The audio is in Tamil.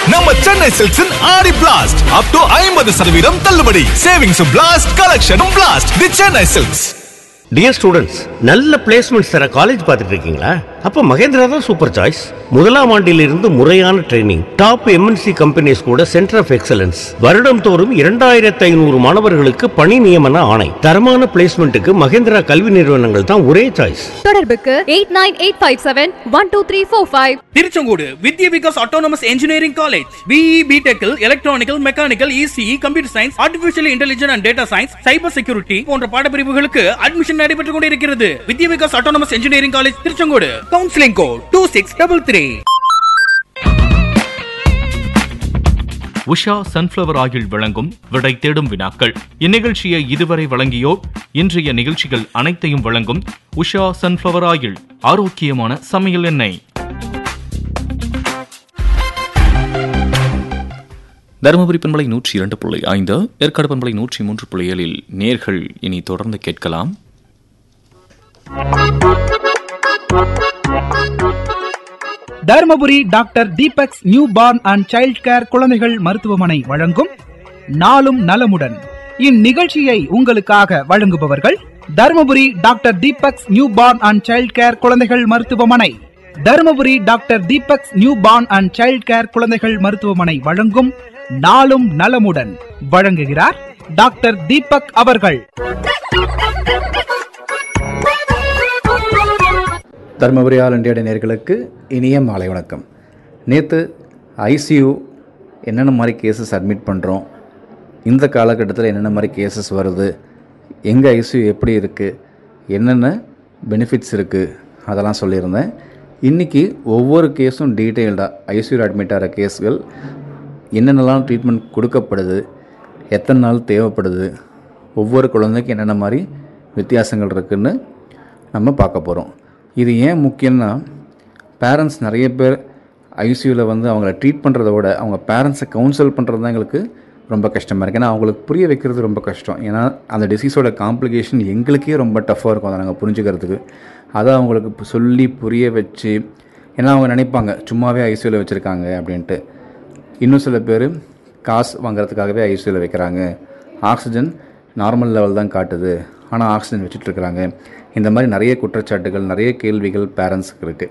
நம்ம சென்னை சில்க்ஸின் ஆடி பிளாஸ்ட் அப் டு ஐம்பது சதவீதம் தள்ளுபடி சேவிங்ஸும் பிளாஸ்ட் கலெக்ஷனும் blast the Chennai silks dear students நல்ல பிளேஸ்மெண்ட்ஸ் தர காலேஜ் பார்த்துட்டு இருக்கீங்களா அப்ப மகேந்திரா தான் சூப்பர் சாய்ஸ் முதலாம் ஆண்டிலிருந்து முறையான ட்ரைனிங் டாப் எம்என்சி கம்பெனிஸ் கூட சென்டர் ஆஃப் எக்ஸலன்ஸ் வருடம் தோறும் இரண்டாயிரத்தி ஐநூறு மாணவர்களுக்கு பணி நியமன ஆணை தரமான பிளேஸ்மெண்ட்டுக்கு மகேந்திரா கல்வி நிறுவனங்கள் தான் ஒரே சாய்ஸ் தொடர்புக்கு eight nine eight five seven one two three four five Tiruchengode Vidya Vikas autonomous engineering college BE பிடெக்கில் electrical mechanical ECE computer science artificial intelligence and data science cyber security போன்ற பாடப்பிரிவுகளுக்கு அட்மிஷன் நடைபெற்றுக் கொண்டிருக்கிறது Vidya Vikas autonomous engineering college Tiruchengode counselling code two six double three Usha sunflower oil வழங்கும் விடை தேடும் வினாக்கள் இந்நிகழ்ச்சியை இதுவரை வழங்கியோர் இன்றைய நிகழ்ச்சிகள் அனைத்தையும் வழங்கும் உஷா சன்ஃப்ளவர் ஆயில் ஆரோக்கியமான சமையல் எண்ணெய் தருமபுரி பண்பலை நூற்றி இரண்டு புள்ளி ஐந்து ஏற்காடு பண்பலை நூற்றி மூன்று புள்ளி ஏழில் நேர்கள் இனி தொடர்ந்து கேட்கலாம் Dharmapuri doctor Deepak's newborn and child care குழந்தைகள் மருத்துவமனை வழங்கும் நாளும் நலமுடன் இந்நிகழ்ச்சியை உங்களுக்காக வழங்குபவர்கள் Dharmapuri doctor Deepak's newborn and child care குழந்தைகள் மருத்துவமனை Dharmapuri doctor Deepak's newborn and child care குழந்தைகள் மருத்துவமனை வழங்கும் நாளும் நலமுடன் வழங்குகிறார் டாக்டர் தீபக் அவர்கள் தருமபுரி ஆல் இண்டியா நேர்களுக்கு இனிய மாலை வணக்கம் நேற்று ஐசியூ என்னென்ன மாதிரி கேசஸ் அட்மிட் பண்ணுறோம் இந்த காலகட்டத்தில் என்னென்ன மாதிரி கேசஸ் வருது எங்கள் ஐசியூ எப்படி இருக்குது என்னென்ன பெனிஃபிட்ஸ் இருக்குது அதெல்லாம் சொல்லியிருந்தேன் இன்றைக்கி ஒவ்வொரு கேஸும் டீட்டெயில்டாக ஐசியூ அட்மிட் ஆகிற கேஸ்கள் என்னென்னலாம் ட்ரீட்மெண்ட் கொடுக்கப்படுது எத்தனை நாள் தேவைப்படுது ஒவ்வொரு குழந்தைக்கும் என்னென்ன மாதிரி வித்தியாசங்கள் இருக்குன்னு நம்ம பார்க்க போகிறோம் இது ஏன் முக்கியம்னா பேரண்ட்ஸ் நிறைய பேர் ஐசியூவில் வந்து அவங்கள ட்ரீட் பண்ணுறத விட அவங்க பேரண்ட்ஸை கவுன்சில் பண்ணுறது தான் எங்களுக்கு ரொம்ப கஷ்டமாக இருக்குது ஏன்னா அவங்களுக்கு புரிய வைக்கிறது ரொம்ப கஷ்டம் ஏன்னா அந்த டிசீஸோட காம்ப்ளிகேஷன் எங்களுக்கே ரொம்ப டஃப்பாக இருக்கும் அதை நாங்கள் புரிஞ்சுக்கிறதுக்கு அதை அவங்களுக்கு பு- சொல்லி புரிய வச்சு ஏன்னா அவங்க நினைப்பாங்க சும்மாவே ஐசியூவில் வச்சுருக்காங்க அப்படின்ட்டு இன்னும் சில பேர் காசு வாங்குறதுக்காகவே ஐசியூவில் வைக்கிறாங்க ஆக்சிஜன் நார்மல் லெவல் தான் காட்டுது ஆனால் ஆக்சிஜன் வச்சுட்டு இருக்கிறாங்க இந்த மாதிரி நிறைய குற்றச்சாட்டுகள் நிறைய கேள்விகள் பேரண்ட்ஸுக்கு இருக்குது